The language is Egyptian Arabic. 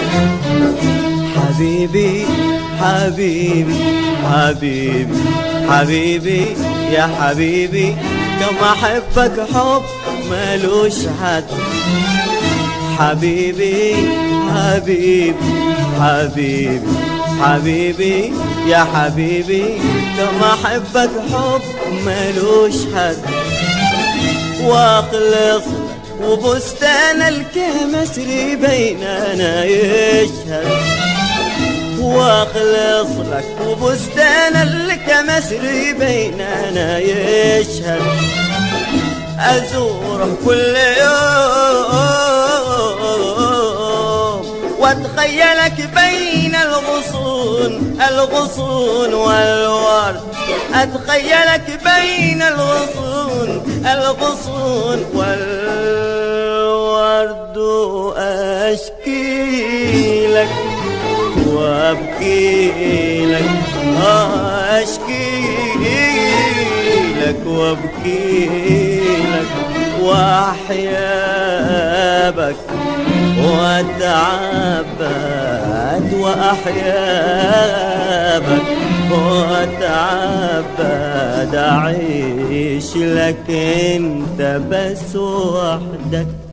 حبيبي حبيبي حبيبي حبيبي يا حبيبي كم احبك حب ملوش حد حبيبي حبيبي حبيبي حبيبي يا حبيبي كم احبك حب ملوش حد واخلص وبستان الكمسري بيننا يشهد واخلص لك وبستان الكمسري بيننا يشهد ازوره كل يوم واتخيلك بين الغصون الغصون والورد اتخيلك بين الغصون الغصون والورد واشكي لك وابكي لك اشكي لك وابكي لك واحيا بك واتعبد واحيا بك واتعبد اعيش لك انت بس وحدك